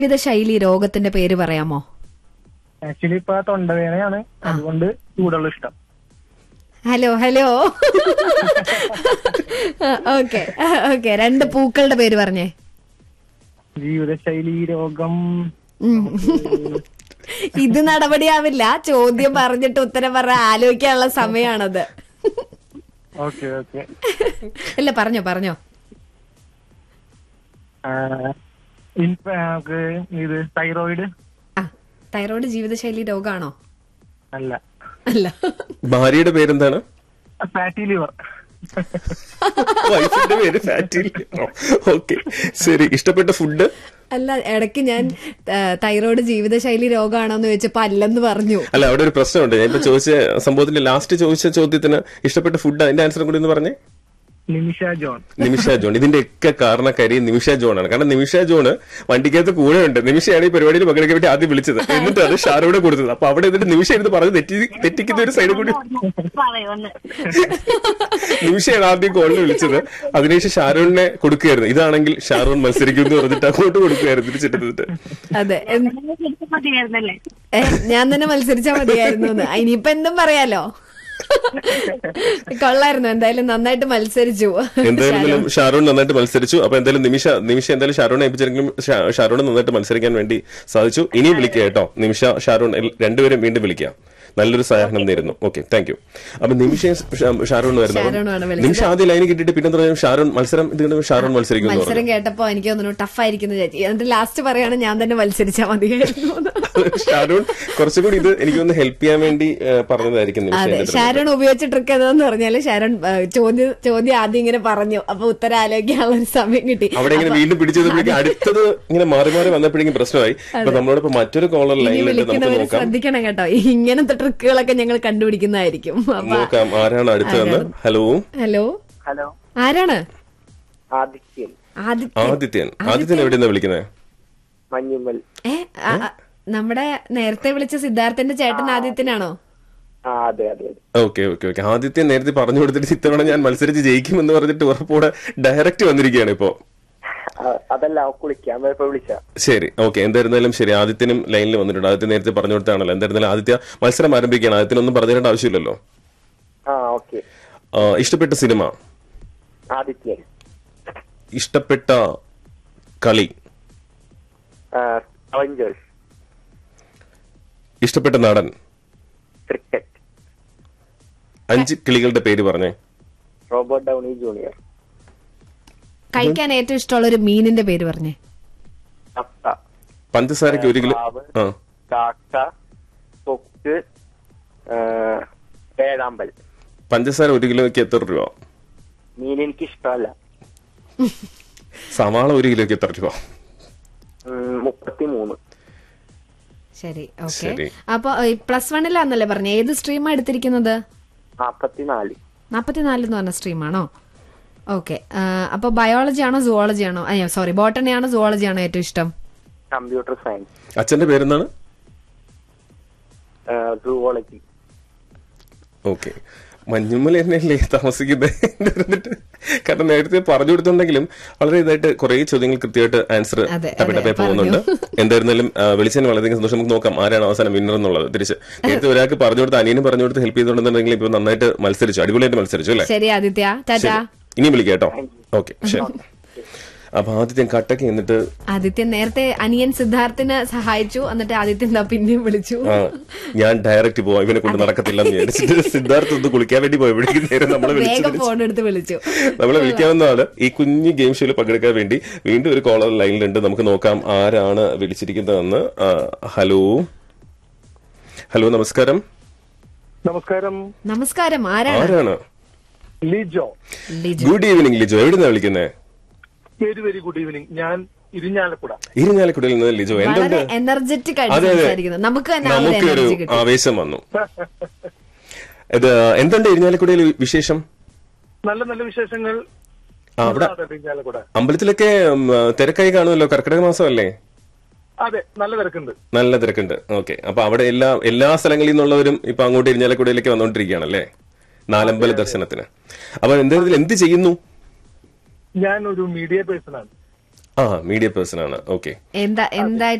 ജീവിത ശൈലി രോഗത്തിന്റെ പേര് പറയാമോ ആക്ച്വലി ഇപ്പൊ തൊണ്ടവേദനയാണ് അതുകൊണ്ട് ചൂടുള്ള ഇഷ്ടം ഹലോ ഹലോ ഓക്കെ ഓക്കെ രണ്ട് പൂക്കളുടെ പേര് പറഞ്ഞേ ജീവിതശൈലി രോഗം ഉം. ഇത് നടപടിയാവില്ല ചോദ്യം പറഞ്ഞിട്ട് ഉത്തരം പറഞ്ഞ ആലോചിക്കാനുള്ള സമയമാണത് ഓക്കെ ഓക്കെ അല്ല പറഞ്ഞോ പറഞ്ഞോ നമുക്ക് ഇത് തൈറോയിഡ് ആ തൈറോയ്ഡ് ജീവിതശൈലി രോഗമാണോ അല്ല അല്ല ഭാര്യയുടെ പേരെന്താണ് ഫാറ്റി ലിവർ വൈഫിന്റെ പേര് ഫാറ്റി ഓക്കെ ശരി ഇഷ്ടപ്പെട്ട ഫുഡ് അല്ല ഇടയ്ക്ക് ഞാൻ ആ, തൈറോയ്ഡ് ജീവിതശൈലി രോഗമാണോന്ന് ചോദിച്ചപ്പോ അല്ലെന്ന് പറഞ്ഞു അല്ല അവിടെ ഒരു പ്രശ്നമുണ്ട് ഞാൻ ഇപ്പൊ ചോദിച്ച സംഭവത്തിന്റെ ലാസ്റ്റ് ചോദിച്ച ചോദ്യത്തിന് ഇഷ്ടപ്പെട്ട ഫുഡ് അതിന്റെ ആൻസർ കൂടി ഒന്ന് പറഞ്ഞേ നിമിഷ ജോൺ നിമിഷ ജോൺ ഇതിന്റെ ഒക്കെ കാരണക്കാരി നിമിഷ ജോൺ ആണ് കാരണം നിമിഷ ജോണ് വണ്ടിക്കകത്ത് കൂടെ ഉണ്ട് നിമിഷയാണ് ഈ പരിപാടിയിൽ പങ്കെടുക്കാൻ വേണ്ടി ആദ്യം വിളിച്ചത് എന്നിട്ട് അത് ഷാരോടെ കൊടുത്തത് അപ്പൊ അവിടെ എന്നിട്ട് നിമിഷ ഇരുന്ന് പറഞ്ഞ് തെറ്റി തെറ്റിക്കുന്ന ഒരു സൈഡ് കൂടി നിമിഷയാണ് ആദ്യം കോളിൽ വിളിച്ചത് അതിനുശേഷം ഷാരോണിനെ കൊടുക്കുകയായിരുന്നു ഇതാണെങ്കിൽ ഷാരോൺ മത്സരിക്കും എന്ന് പറഞ്ഞിട്ട് അങ്ങോട്ട് കൊടുക്കുകയായിരുന്നു തിരിച്ചിട്ട് അതെ എന്ന് മതിയായിരുന്നല്ലേ ഏ, ഞാൻ തന്നെ മത്സരിച്ചാ മതിയായിരുന്നു എന്ന്. ആ, ഇനിയിപ്പൊ എന്തും പറയാലോ കൊള്ളായിരുന്നു എന്തായാലും നന്നായിട്ട് മത്സരിച്ചു എന്തായാലും ഷാരോൺ നന്നായിട്ട് മത്സരിച്ചു അപ്പൊ എന്തായാലും നിമിഷ നിമിഷ എന്തായാലും ഷാരോണെ ഏൽപ്പിച്ചെങ്കിലും ഷാരോൺ നന്നായിട്ട് മത്സരിക്കാൻ വേണ്ടി സാധിച്ചു ഇനിയും വിളിക്കുക കേട്ടോ നിമിഷ ഷാരോൺ എൽ- രണ്ടുപേരും വീണ്ടും വിളിക്കുക നല്ലൊരു സഹായം നേരുന്നു ഓക്കെ താങ്ക് യു അപ്പൊ നിമിഷയും ഷാ- ഷാരോൺ വരുന്നു ഷാരോണുമാണ് വിളിച്ചത്. നിമിഷ ആദ്യം ലൈന് കിട്ടിയിട്ട് പിന്നെ എന്താ പറയാ, ഷാരോൺ മത്സരം ഇത് കണ്ട് ഷാരോൺ മത്സരിക്കും എന്ന് മത്സരം കേട്ടപ്പോ എനിക്ക് തോന്നുന്നു ടഫായിരിക്കുന്നു ചേച്ചി എന്നിട്ട് ലാസ്റ്റ് പറയാണ് ഞാൻ തന്നെ മത്സരിച്ചാ മതിയായിരുന്നു എന്ന്. പറഞ്ഞു ഷാരോൺ കുറച്ചുകൂടി ഇത് എനിക്ക് ഒന്ന് ഹെൽപ്പ് ചെയ്യാൻ വേണ്ടി ഏ, പറഞ്ഞതായിരിക്കും നിമിഷ അതെ എന്റെ അടുത്ത്. ഷാരോൺ ഉപയോഗിച്ച ട്രിക്ക് എന്താന്ന് പറഞ്ഞാല് ഷാരോൺ ആ, ചോദ്യം ചോദ്യം ആദ്യം ഇങ്ങനെ പറഞ്ഞു അപ്പൊ ഉത്തരം ആലോചിക്കാനുള്ള ഒരു സമയം കിട്ടി അവിടെ ഇങ്ങനെ വീണ്ടും പിടിച്ചപ്പോഴേക്കും അടുത്തത് ഇങ്ങനെ മാറി മാറി വന്നപ്പോഴേക്കും പ്രശ്നമായി അപ്പൊ നമ്മളോടൊപ്പം മറ്റൊരു കോളർ ഇനി ലൈനിലുണ്ട് നമുക്ക് വിളിക്കുന്നവര് നോക്കാം ശ്രദ്ധിക്കണം കേട്ടോ ഇങ്ങനത്തെ ട്രിക്കുകളൊക്കെ ഞങ്ങൾ കണ്ടുപിടിക്കുന്നതായിരിക്കും അപ്പൊ നോക്കാം ആരാണ് അടുത്തതെന്ന് ഹലോ ഹലോ ഹലോ ആരാണ് ആദിത്യൻ ആദിത്യ ആദിത്യൻ ആദിത്യൻ എവിടെയാ വിളിക്കുന്നത് മഞ്ഞുമ്മൽ ഏ ആ, ആ, നമ്മുടെ നേരത്തെ വിളിച്ച സിദ്ധാർത്ഥന്റെ ചേട്ടൻ ആദിത്യനാണോ ആ അതെ അതെ ഓക്കെ ഓക്കെ ഓക്കെ ആദിത്യൻ നേരത്തെ പറഞ്ഞു കൊടുത്തിട്ട് ഇത്തവണ ഞാൻ മത്സരിച്ച് ജയിക്കുമെന്ന് പറഞ്ഞിട്ട് ഉറപ്പോടെ ഡയറക്റ്റ് വന്നിരിക്കുകയാണ് ഇപ്പോ അതല്ല കുളിക്കാൻ പോയപ്പോ വിളിച്ച ശരി ഓക്കെ എന്തായിരുന്നാലും ശരി ആദിത്യനും ലൈനിൽ വന്നിട്ടുണ്ട് ആദിത്യ നേരത്തെ പറഞ്ഞു കൊടുത്താണല്ലോ എന്തായിരുന്നാലും ആദിത്യ മത്സരം ആരംഭിക്കുകയാണ് ആദിത്യനൊന്നും പറഞ്ഞു തരേണ്ട ആവശ്യമില്ലല്ലോ ആ ഓക്കെ ആ, ഇഷ്ടപ്പെട്ട സിനിമ ആദിത്യൻ ഇഷ്ടപ്പെട്ട കളി അവഞ്ചേഴ്സ് ഇഷ്ടപ്പെട്ട നടൻ ക്രിക്കറ്റ് അഞ്ച് കിളികളുടെ പേര് പറഞ്ഞേ റോബോട്ട് ഡൗണി ജൂനിയർ കഴിക്കാൻ ഏറ്റവും ഇഷ്ടമുള്ള ഒരു മീനിന്റെ പേര് പറഞ്ഞേ കപ്പ പഞ്ചസാരയ്ക്ക് ഒരു കിലോ മാവ്. ആ കാക്ക കൊക്ക് വേഴാമ്പൽ പഞ്ചസാര ഒരു കിലോയ്ക്ക് എത്ര രൂപ മീൻ എനിക്ക് ഇഷ്ടമല്ല സവാള ഒരു കിലോയ്ക്ക് എത്ര രൂപ മുപ്പത്തി മൂന്ന് ശരി ഓക്കെ ശരി. അപ്പൊ പ്ലസ് വണ്ണിലാന്നല്ലേ പറഞ്ഞ ഏത് സ്ട്രീമാ എടുത്തിരിക്കുന്നത് നാപ്പത്തിനാല് നാപ്പത്തിനാല് എന്ന് പറഞ്ഞ സ്ട്രീമാണോ ഓക്കെ അപ്പൊ ബയോളജി ആണോ സുവോളജി ആണോ അയ്യോ സോറി ബോട്ടണി ആണോ സുവോളജി ആണോ ഏറ്റവും ഇഷ്ടം കമ്പ്യൂട്ടർ സയൻസ് അച്ഛന്റെ പേരെന്താണ് സൂവോളജി ഓക്കെ മഞ്ഞുമ്മൽ തന്നെയല്ലേ താമസിക്കുന്നത് എന്നിട്ട് കാരണം നേരത്തെ പറഞ്ഞു കൊടുത്തിട്ടുണ്ടെങ്കിലും വളരെ ഇതായിട്ട് കുറെ ചോദ്യങ്ങൾ കൃത്യമായിട്ട് ആൻസർ അതെ, ടപ്പേ ടപ്പേ അതെ, പോകുന്നുണ്ട് എന്തായിരുന്നാലും ആ, വിളിച്ചതിന് വളരെയധികം സന്തോഷം നമുക്ക് നോക്കാം ആരാണ് അവസാനം വിന്നർ എന്നുള്ളത് തിരിച്ച് നേരത്തെ ഒരാൾക്ക് പറഞ്ഞു കൊടുത്ത് അനിയനും പറഞ്ഞു കൊടുത്ത് ഹെൽപ്പ് ചെയ്തുകൊണ്ടെന്നുണ്ടെങ്കിൽ ഇപ്പൊ നന്നായിട്ട് മത്സരിച്ചു അടിപൊളിയായിട്ട് മത്സരിച്ചു അല്ലേ ശരി ആദിത്യ ടാറ്റാ ഇനി വിളിക്കാം കേട്ടോ ഓക്കെ ശരി അപ്പൊ ആദ്യത്തെ കട്ടക്ക് എന്നിട്ട് ആദിത്യൻ നേരത്തെ അനിയൻ സിദ്ധാർത്ഥിനെ സഹായിച്ചു എന്നിട്ട് ആദിത്യൻ ദാ പിന്നെയും വിളിച്ചു ആ, ഞാൻ ഡയറക്റ്റ് പോവാം ഇവനെ കൊണ്ട് നടക്കത്തില്ലെന്ന് വിചാരിച്ചിട്ട് സിദ്ധാർത്ഥ ഒന്ന് കുളിക്കാൻ വേണ്ടി പോയപ്പോഴേക്കും നേരം നമ്മളെ വേഗം വിളിച്ചു ഫോൺ എടുത്ത് വിളിച്ചു നമ്മളെ വിളിക്കാവുന്ന ആള് ഈ കുഞ്ഞു ഗെയിം ഷോയിൽ പങ്കെടുക്കാൻ വേണ്ടി വീണ്ടും ഒരു കോളർ ലൈനിലുണ്ട് നമുക്ക് നോക്കാം ആരാണ് വിളിച്ചിരിക്കുന്നതെന്ന് ആ, ഹലോ ഹലോ നമസ്കാരം നമസ്കാരം നമസ്കാരം ആരാണ് ആരാണ് ലിജോ ലിജു ഗുഡ് ഈവനിങ് ലിജോ എവിടുന്നാ വിളിക്കുന്നത് വെരി വെരി ഗുഡ് ഈവനിങ് ഞാൻ ഇരിഞ്ഞാലക്കുട ഇരിഞ്ഞാലക്കുടയിൽ നിന്ന് ലിജോ എന്തുണ്ട് വളരെ എനർജറ്റിക് ആയിട്ട് അതെ അതെ സംസാരിക്കുന്നത് നമുക്ക് തന്നെ ആ ഒരു നമുക്കൊരു എനർജി കിട്ടും ആവേശം വന്നു ഇത് എന്തുണ്ട് ഇരിഞ്ഞാലക്കുടയിൽ വിശേഷം നല്ല നല്ല വിശേഷങ്ങൾ ആ, അവിടെ അതെ, ഇരിഞ്ഞാലക്കുട അമ്പലത്തിലൊക്കെ ഉം, തിരക്കായി കാണുമല്ലോ കർക്കിടക മാസമല്ലേ അതെ നല്ല തിരക്കുണ്ട് നല്ല തിരക്കുണ്ട് ഓക്കെ അപ്പൊ അവിടെ എല്ലാ എല്ലാ സ്ഥലങ്ങളിൽ നിന്നുള്ളവരും ഇപ്പൊ അങ്ങോട്ട് ഇരിഞ്ഞാലക്കുടയിലേക്ക് വന്നുകൊണ്ടിരിക്കുകയാണല്ലേ നാലമ്പല ദർശനത്തിന് അപ്പൊ എന്തായാലും എന്ത് ചെയ്യുന്നു ഞാൻ ഒരു മീഡിയ പേഴ്സൺ ആണ് ആ മീഡിയ പേഴ്സൺ ആണ് ഓക്കെ എന്താ എന്താ